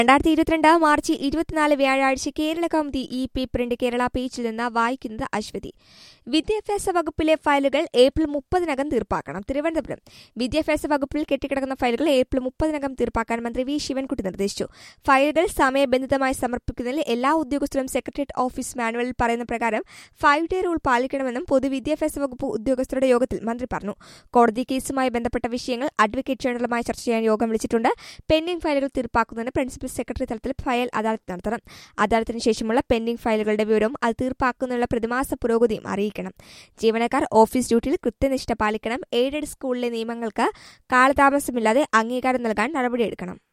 രണ്ടായിരത്തി ഇരുപത്തിരണ്ട് മാർച്ച് ഇരുപത്തിനാല് വ്യാഴാഴ്ച കേരള കൗമുദി ഇ പേപ്പറിന്റെ കേരള പേജിൽ നിന്ന് വായിക്കുന്നത് അശ്വതി വിദ്യാഭ്യാസ വകുപ്പിലെ ഫയലുകൾ ഏപ്രിൽ മുപ്പതിനകം തീർപ്പാക്കണം തിരുവനന്തപുരം വിദ്യാഭ്യാസ വകുപ്പിൽ കെട്ടിക്കിടക്കുന്ന ഫയലുകൾ ഏപ്രിൽ മുപ്പതിനകം തീർപ്പാക്കാൻ മന്ത്രി വി ശിവൻകുട്ടി നിർദ്ദേശിച്ചു ഫയലുകൾ സമയബന്ധിതമായി സമർപ്പിക്കുന്നതിൽ എല്ലാ ഉദ്യോഗസ്ഥരും സെക്രട്ടേറിയറ്റ് ഓഫീസ് മാനുവലിൽ പറയുന്ന പ്രകാരം ഫൈവ് ഡേ റൂൾ പാലിക്കണമെന്നും പൊതുവിദ്യാഭ്യാസ വകുപ്പ് ഉദ്യോഗസ്ഥരുടെ യോഗത്തിൽ മന്ത്രി പറഞ്ഞു കോടതി കേസുമായി ബന്ധപ്പെട്ട വിഷയങ്ങൾ അഡ്വക്കേറ്റ് ജനറലുമായി ചർച്ച ചെയ്യാൻ യോഗം വിളിച്ചിട്ടുണ്ട് പെൻഡിംഗ് ഫയലുകൾ തീർപ്പാക്കുന്നതിന് പ്രിൻസിപ്പൽ സെക്രട്ടറി തലത്തിൽ ഫയൽ അദാലത്ത് നടത്തണം അദാലത്തിന് ശേഷമുള്ള പെൻഡിംഗ് ഫയലുകളുടെ വിവരവും അത് തീർപ്പാക്കുന്നതിനുള്ള പ്രതിമാസ പുരോഗതിയും അറിയിക്കണം ജീവനക്കാർ ഓഫീസ് ഡ്യൂട്ടിയിൽ കൃത്യനിഷ്ഠ പാലിക്കണം എയ്ഡഡ് സ്കൂളിലെ നിയമങ്ങൾക്ക് കാലതാമസമില്ലാതെ അംഗീകാരം നൽകാൻ നടപടിയെടുക്കണം